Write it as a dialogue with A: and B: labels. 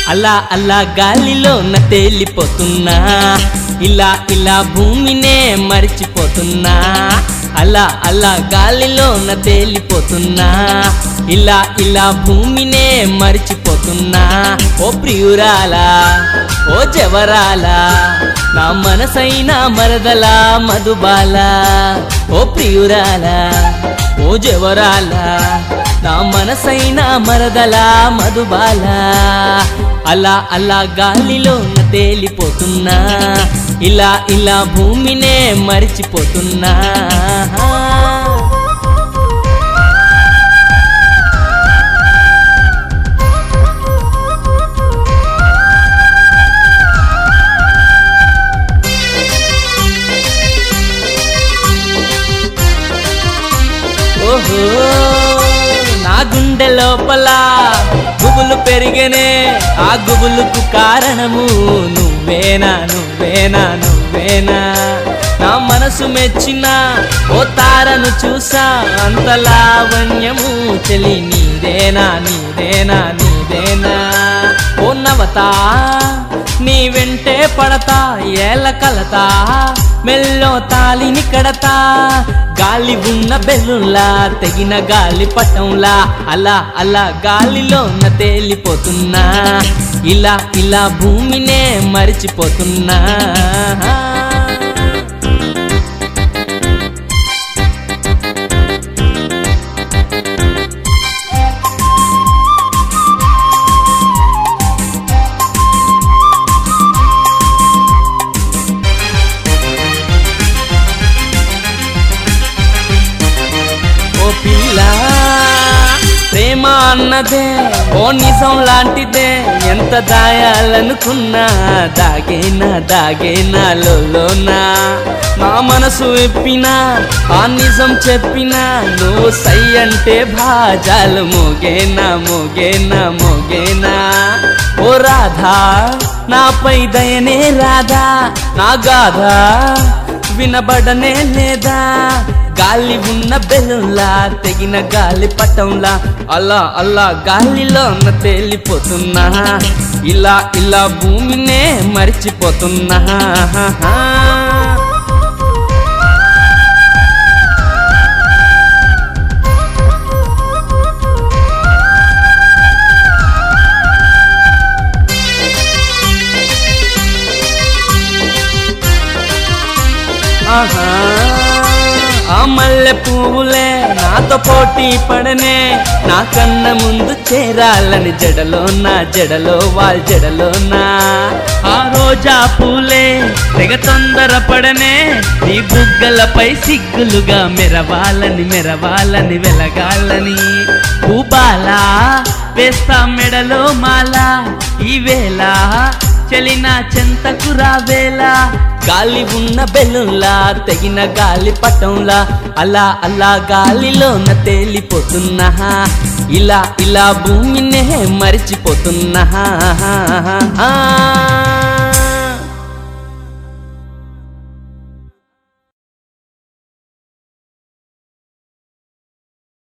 A: అలా అలా గాలిలోన తేలిపోతున్నా ఇలా ఇలా భూమినే మరిచిపోతున్నా అలా అలా గాలిలోన తేలిపోతున్నా ఇలా ఇలా భూమినే మరిచిపోతున్నా ఓ ప్రియురాలా ఓ జవరాలా నా మనసైన మరదలా మధుబాల ఓ ప్రియురాలా ఓ జవరాలా నా మనసైన మరదలా మధుబాల అలా అలా గాలిలో తేలిపోతున్నా ఇలా ఇలా భూమినే మరిచిపోతున్నా ఓహో నా గుండె లోపల గుబులు పెరిగనే ఆ గుబులుకు కారణము నువ్వేనా నువ్వేనా నువ్వేనా నా మనసు మెచ్చిన ఓ తారను చూసా అంత లావణ్యము చెలి నీదేనా నీదేనా నీదేనా ఓ నవతా నీ వెంటే పడతా ఏల కలతా మెల్లో తాలిని కడతా గాలి ఉన్న బెల్లులా తెగిన గాలి పటంలా అలా అలా గాలిలోన తేలిపోతున్నా ఇలా ఇలా భూమినే మరిచిపోతున్నా ఓ పిల్ల ప్రేమ అన్నదే ఓ నిజం లాంటిదే ఎంత దాయాలనుకున్నా దాగేనా దాగేనా లోనా నా మనసు విప్పినా ఆ నిజం చెప్పినా నువ్వు సై అంటే భాజాలు మోగేనా మోగేనా మోగేనా ఓ రాధా నాపై దయనే రాధా నా గాధా వినబడనే లేదా గాలి ఉన్న బెలుంలా తెగిన గాలి పటంలా అలా అలా గాలిలోన తేలిపోతున్నా ఇలా ఇలా భూమినే మరిచిపోతున్నా ఆహా ఆ మల్లె పువ్వులే నాతో పోటీ పడనే నా కన్న ముందు చేరాలని జడలో నా జడలో వాళ్ళ జడలో నా ఆ రోజా పూలే తెగ తొందర పడనే నీ బుగ్గలపై సిగ్గులుగా మెరవాలని మెరవాలని వెలగాలని పూబాలా వేస్తా మెడలో మాల ఈవేళ చలిన చెంతకు రావేలా గాలి ఉన్న బెల్లుంలా తెగిన గాలి పటంలా అలా అలా గాలిలోన తేలిపోతున్నా ఇలా ఇలా భూమినే మరిచిపోతున్నా